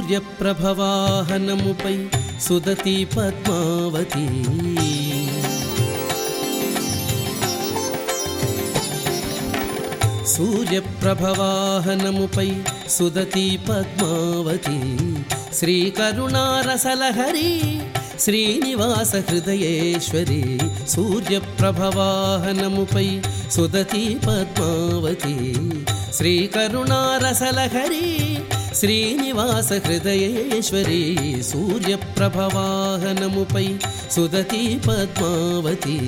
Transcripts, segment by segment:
సూర్యప్రభవాహనముపై సుదతి పద్మావతి సూర్యప్రభవాహనముపై సుదతి పద్మావతి శ్రీకరుణారసలహరి శ్రీనివాస హృదయేశ్వరి సూర్యప్రభవాహనముపై సుదతి పద్మావతి శ్రీకరుణారసలహరి శ్రీనివాస హృదయేశ్వరి సూర్యప్రభవాహనముపై సుదతి పద్మావతి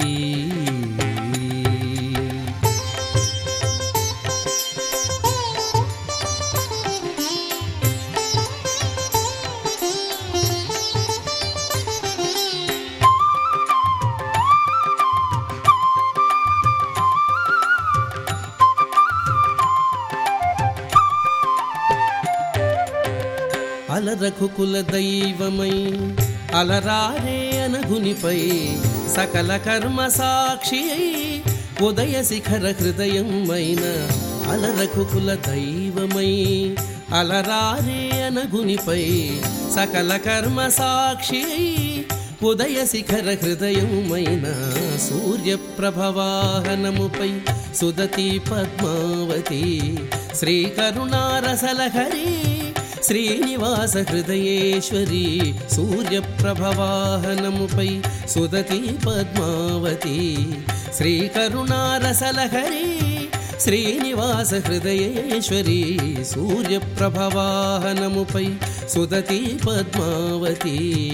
అలరఘుకుల దైవమై అలరారే అనగునిపై సకల కర్మ సాక్షి అయి ఉదయ శిఖర హృదయమైన అలరఘుకుల దైవమై అలరారే అనగునిపై సకల కర్మ సాక్షి అయి ఉదయ శిఖర హృదయమైన సూర్యప్రభవాహనముపై సుదతి పద్మావతి శ్రీకరుణారసలహరి శ్రీనివాస హృదయేశ్వరి సూర్యప్రభవాహనముపై సుదతి పద్మావతి శ్రీకరుణారసలహరి శ్రీనివాస హృదయేశ్వరి సూర్యప్రభవాహనముపై సుదతి పద్మావతి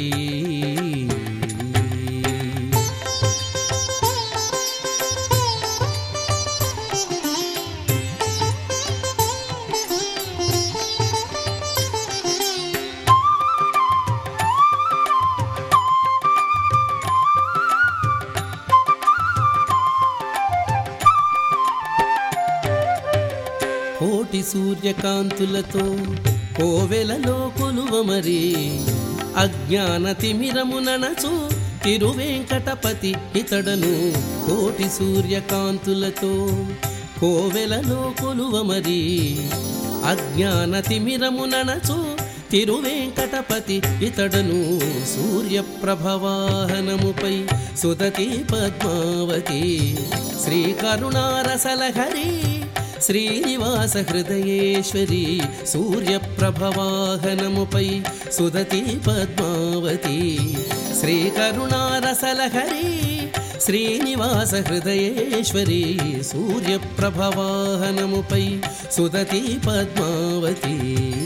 కోటి సూర్యకాంతులతో కోవెలలో కొలువమరి అజ్ఞాన తిమిరముననచు తిరువేంకటపతి ఇతడను కోటి సూర్యకాంతులతో కోవెలలో కొలువమరి అజ్ఞాన తిమిరముననచు తిరువేంకటపతి ఇతడను సూర్యప్రభవాహనముపై సుదతి పద్మావతి శ్రీకరుణారసలహరి శ్రీనివాస హృదయేశ్వరి సూర్యప్రభవాహనముపై సుదతి పద్మావతి శ్రీకరుణారసలహరి శ్రీనివాస హృదయేశ్వరి సూర్యప్రభవాహనముపై సుదతి పద్మావతి